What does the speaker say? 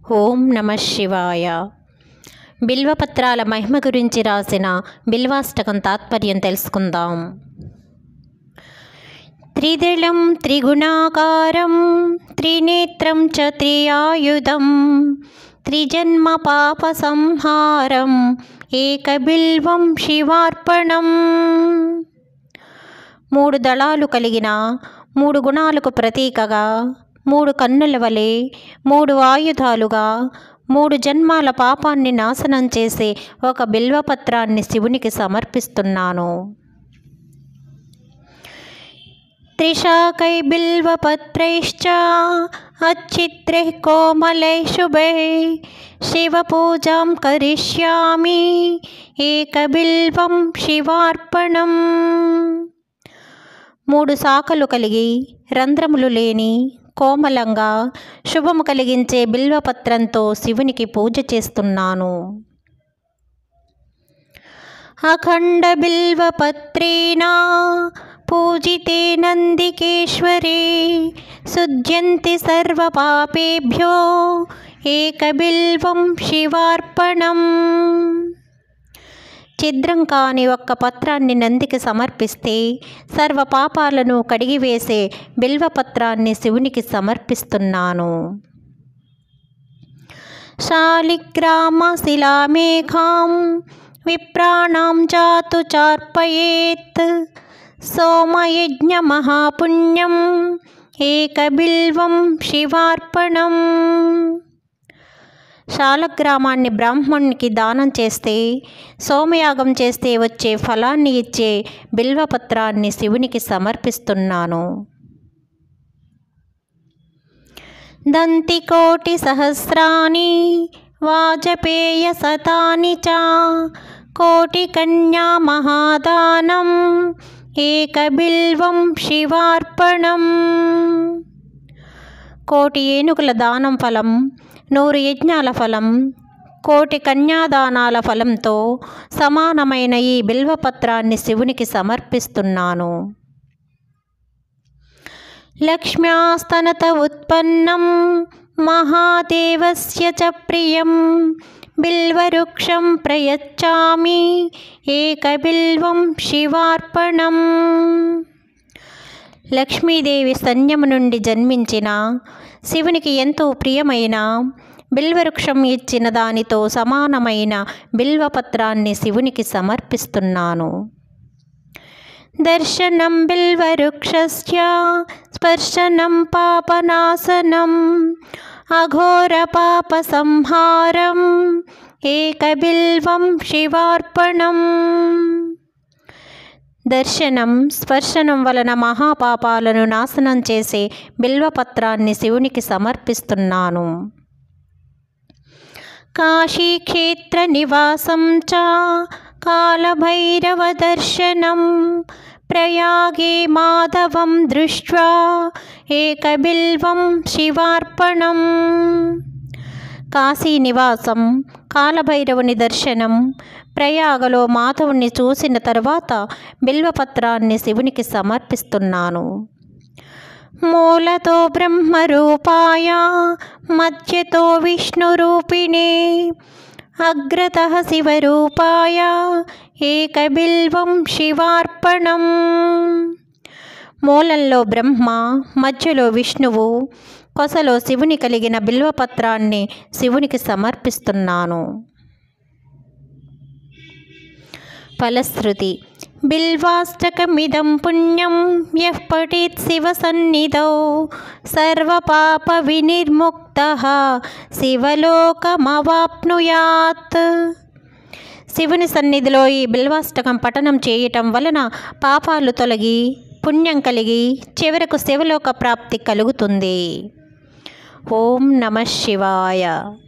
ఓం నమ శివాయ బిల్వపత్రాల మహిమ గురించి రాసిన బిల్వాష్టకం తాత్పర్యం తెలుసుకుందాం త్రిదళం త్రిగుణాకారం త్రినేత్రం చ త్రియాయుధం త్రిజన్మ పాప సంహారం ఏకబిల్వం శివార్పణం మూడు దళాలు కలిగిన మూడు గుణాలకు ప్రతీకగా మూడు కన్నుల వలె మూడు ఆయుధాలుగా మూడు జన్మాల పాపాన్ని నాశనం చేసే ఒక బిల్వపత్రాన్ని శివునికి సమర్పిస్తున్నాను త్రిశాకై బిల్వపత్రైశ్చ అచ్చిత్రైः కోమలైः శుభైः శివపూజాం కరిష్యామి ఏకబిల్వం శివార్పణం మూడు శాఖలు కలిగి రంధ్రములు లేని కోమలంగా శుభము కలిగించే బిల్వపత్రంతో శివునికి పూజ చేస్తున్నాను అఖండ బిల్వపత్రేణ పూజితే నందికేశ్వరే శుద్ధ్యంతి సర్వపాపేభ్యో ఏకబిల్వం శివార్పణం ఛిద్రం కాని ఒక్క పత్రాన్ని నందికి సమర్పిస్తే సర్వ పాపాలను కడిగివేసే బిల్వపత్రాన్ని శివునికి సమర్పిస్తున్నాను శాలిగ్రామ శిలామేఘాం విప్రాణాం జాతు చార్పయేత్ సోమయజ్ఞ మహాపుణ్యం ఏకబిల్వం శివార్పణం శాలగ్రామాన్ని బ్రాహ్మణునికి దానం చేస్తే సోమయాగం చేస్తే వచ్చే ఫలాన్ని ఇచ్చే బిల్వపత్రాన్ని శివునికి సమర్పిస్తున్నాను దంతికోటి సహస్రాని వాజపేయ శతాని చ కోటి కన్యా మహాదానం ఏకబిల్వం శివార్పణం కోటి ఏనుగుల దానం ఫలం నూరు యజ్ఞాల ఫలం కోటి కన్యాదానాల ఫలంతో సమానమైన ఈ బిల్వపత్రాన్ని శివునికి సమర్పిస్తున్నాను లక్ష్మ్యాస్తనత ఉత్పన్నం మహాదేవస్య చ ప్రియం బిల్వవృక్షం ప్రయచ్చామి ఏకబిల్వం శివార్పణం లక్ష్మీదేవి సైన్యము నుండి జన్మించిన శివునికి ఎంతో ప్రియమైన బిల్వవృక్షం ఇచ్చిన దానితో సమానమైన బిల్వపత్రాన్ని శివునికి సమర్పిస్తున్నాను దర్శనం బిల్వవృక్షస్య స్పర్శనం పాపనాశనం అఘోర పాప సంహారం ఏకబిల్వం శివార్పణం దర్శనం స్పర్శనం వలన మహాపాపాలను నాశనం చేసే బిల్వపత్రాన్ని శివునికి సమర్పిస్తున్నాను కాశీక్షేత్ర నివాసం చ కాలభైరవ దర్శనం ప్రయాగే మాధవం దృష్ట్వా ఏకబిల్వం శివార్పణం కాశీ నివాసం కాలభైరవుని దర్శనం ప్రయాగలో మాధవుని చూసిన తర్వాత బిల్వపత్రాన్ని శివునికి సమర్పిస్తున్నాను మూలతో బ్రహ్మరూపాయ మధ్యతో విష్ణురూపిణే అగ్రత శివరూపాయ ఏకబిల్వం శివార్పణం మూలంలో బ్రహ్మ మధ్యలో విష్ణువు కొసలో శివుని కలిగిన బిల్వపత్రాన్ని శివునికి సమర్పిస్తున్నాను ఫలశ్రుతి బిల్వాష్టకమిదం పుణ్యం యః పఠేత్ శివసన్నిధౌ సర్వపాప వినిర్ముక్త శివలోకమవాప్నుయాత్ శివుని సన్నిధిలో ఈ బిల్వాష్టకం పఠనం చేయటం వలన పాపాలు తొలగి పుణ్యం కలిగి చివరకు శివలోక ప్రాప్తి కలుగుతుంది ఓం నమ శివాయ